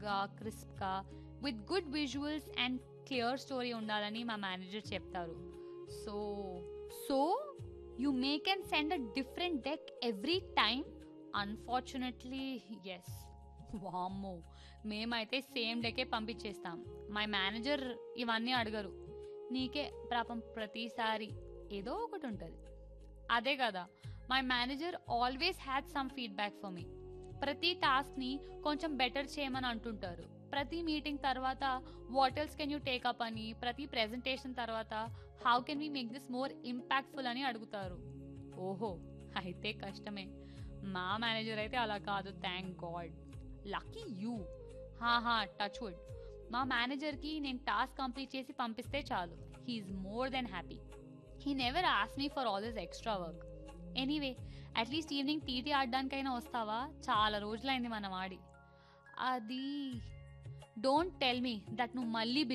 షార్ప్గా క్రిస్ప్గా with good visuals and clear story ఉండాలని మా మేనేజర్ చెప్తారు so so you make and send a different deck every time unfortunately yes వామ్మో మేమైతే సేమ్ డెకే పంపించేస్తాం మై మేనేజర్ ఇవన్నీ అడగరు నీకే పాపం ప్రతిసారి ఏదో ఒకటి ఉంటుంది అదే కదా my manager always had some feedback for me ప్రతి టాస్క్ని కొంచెం బెటర్ చేయమని అంటుంటారు ప్రతి మీటింగ్ తర్వాత what else can you take up అని ప్రతి ప్రెజెంటేషన్ తర్వాత how can we make this more impactful అని అడుగుతారు ఓహో అయితే కష్టమే మా మేనేజర్ అయితే అలా కాదు థ్యాంక్ గాడ్ లక్కీ యూ హా టచ్ వుడ్ మా మేనేజర్కి నేను టాస్క్ కంప్లీట్ చేసి పంపిస్తే చాలు he's more than happy he never ఆస్ me for all this extra work anyway at least evening TT ఆడడానికైనా వస్తావా చాలా రోజులైంది మనం ఆడి అది డోంట్ టెల్ మీ దట్ నువ్వు మళ్ళీ